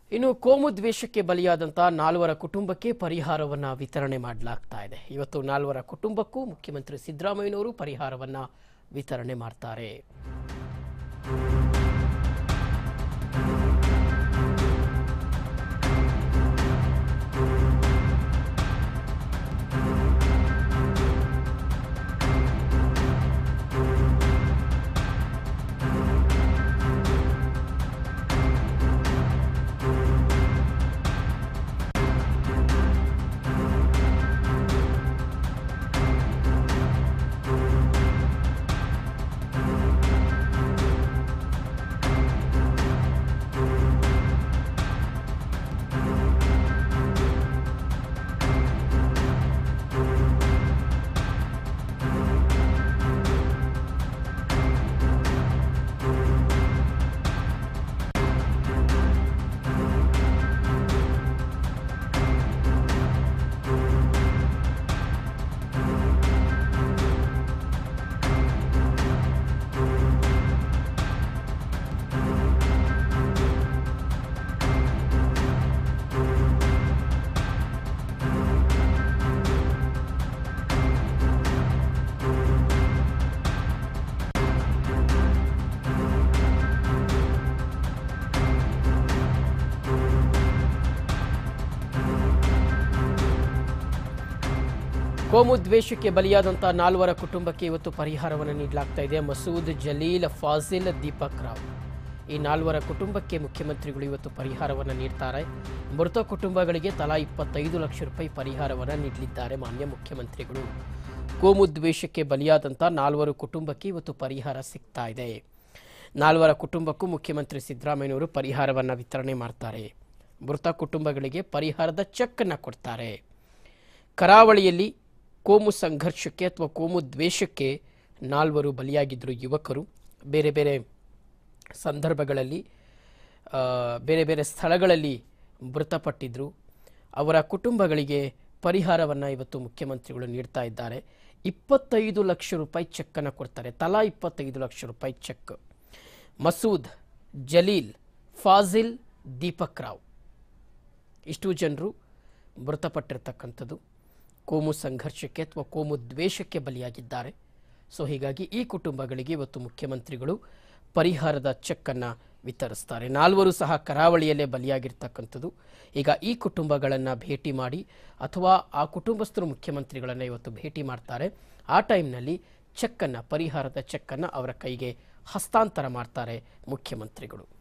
ಇನ್ನು ಕೋಮು ದ್ವೇಷಕ್ಕೆ ಬಲಿಯಾದಂತಹ ನಾಲ್ವರ ಕುಟುಂಬಕ್ಕೆ ಪರಿಹಾರವನ್ನ ವಿತರಣೆ ಮಾಡಲಾಗ್ತಾ ಇದೆ ಇವತ್ತು ನಾಲ್ವರ ಕುಟುಂಬಕ್ಕೂ ಮುಖ್ಯಮಂತ್ರಿ ಸಿದ್ದರಾಮಯ್ಯನವರು ಪರಿಹಾರವನ್ನ ವಿತರಣೆ ಮಾಡ್ತಾರೆ ಕೋಮು ದ್ವೇಷಕ್ಕೆ ಬಲಿಯಾದಂತಹ ನಾಲ್ವರ ಕುಟುಂಬಕ್ಕೆ ಇವತ್ತು ಪರಿಹಾರವನ್ನು ನೀಡಲಾಗ್ತಾ ಇದೆ ಮಸೂದ್ ಜಲೀಲ್ ಫಾಜಿಲ್ ದೀಪಕ್ ರಾವ್ ಈ ನಾಲ್ವರ ಕುಟುಂಬಕ್ಕೆ ಮುಖ್ಯಮಂತ್ರಿಗಳು ಇವತ್ತು ಪರಿಹಾರವನ್ನು ನೀಡ್ತಾರೆ ಮೃತ ಕುಟುಂಬಗಳಿಗೆ ತಲಾ ಇಪ್ಪತ್ತೈದು ಲಕ್ಷ ರೂಪಾಯಿ ಪರಿಹಾರವನ್ನು ನೀಡಲಿದ್ದಾರೆ ಮಾನ್ಯ ಮುಖ್ಯಮಂತ್ರಿಗಳು ಕೋಮು ದ್ವೇಷಕ್ಕೆ ಬಲಿಯಾದಂಥ ನಾಲ್ವರು ಕುಟುಂಬಕ್ಕೆ ಇವತ್ತು ಪರಿಹಾರ ಸಿಗ್ತಾ ಇದೆ ನಾಲ್ವರ ಕುಟುಂಬಕ್ಕೂ ಮುಖ್ಯಮಂತ್ರಿ ಸಿದ್ದರಾಮಯ್ಯನವರು ಪರಿಹಾರವನ್ನು ವಿತರಣೆ ಮಾಡ್ತಾರೆ ಮೃತ ಕುಟುಂಬಗಳಿಗೆ ಪರಿಹಾರದ ಚೆಕ್ ಅನ್ನು ಕೊಡ್ತಾರೆ ಕರಾವಳಿಯಲ್ಲಿ ಕೋಮು ಸಂಘರ್ಷಕ್ಕೆ ಅಥವಾ ಕೋಮು ದ್ವೇಷಕ್ಕೆ ನಾಲ್ವರು ಬಲಿಯಾಗಿದ್ದರು ಯುವಕರು ಬೇರೆ ಬೇರೆ ಸಂದರ್ಭಗಳಲ್ಲಿ ಆ, ಬೇರೆ ಬೇರೆ ಸ್ಥಳಗಳಲ್ಲಿ ಮೃತಪಟ್ಟಿದ್ದರು ಅವರ ಕುಟುಂಬಗಳಿಗೆ ಪರಿಹಾರವನ್ನು ಇವತ್ತು ಮುಖ್ಯಮಂತ್ರಿಗಳು ನೀಡ್ತಾ ಇದ್ದಾರೆ ಇಪ್ಪತ್ತೈದು ಲಕ್ಷ ರೂಪಾಯಿ ಚೆಕ್ಕನ್ನು ಕೊಡ್ತಾರೆ ತಲಾ ಇಪ್ಪತ್ತೈದು ಲಕ್ಷ ರೂಪಾಯಿ ಚೆಕ್ ಮಸೂದ್ ಜಲೀಲ್ ಫಾಜಿಲ್ ದೀಪಕ್ ರಾವ್ ಇಷ್ಟು ಜನರು ಮೃತಪಟ್ಟಿರ್ತಕ್ಕಂಥದ್ದು ಕೋಮು ಸಂಘರ್ಷಕ್ಕೆ ಅಥವಾ ಕೋಮು ದ್ವೇಷಕ್ಕೆ ಬಲಿಯಾಗಿದ್ದಾರೆ ಸೊ ಹೀಗಾಗಿ ಈ ಕುಟುಂಬಗಳಿಗೆ ಇವತ್ತು ಮುಖ್ಯಮಂತ್ರಿಗಳು ಪರಿಹಾರದ ಚೆಕ್ಕನ್ನು ವಿತರಿಸ್ತಾರೆ ನಾಲ್ವರು ಸಹ ಕರಾವಳಿಯಲ್ಲೇ ಬಲಿಯಾಗಿರ್ತಕ್ಕಂಥದ್ದು ಈಗ ಈ ಕುಟುಂಬಗಳನ್ನು ಭೇಟಿ ಮಾಡಿ ಅಥವಾ ಆ ಕುಟುಂಬಸ್ಥರು ಮುಖ್ಯಮಂತ್ರಿಗಳನ್ನು ಇವತ್ತು ಭೇಟಿ ಮಾಡ್ತಾರೆ ಆ ಟೈಮ್ನಲ್ಲಿ ಚೆಕ್ಕನ್ನು ಪರಿಹಾರದ ಚೆಕ್ಕನ್ನು ಅವರ ಕೈಗೆ ಹಸ್ತಾಂತರ ಮಾಡ್ತಾರೆ ಮುಖ್ಯಮಂತ್ರಿಗಳು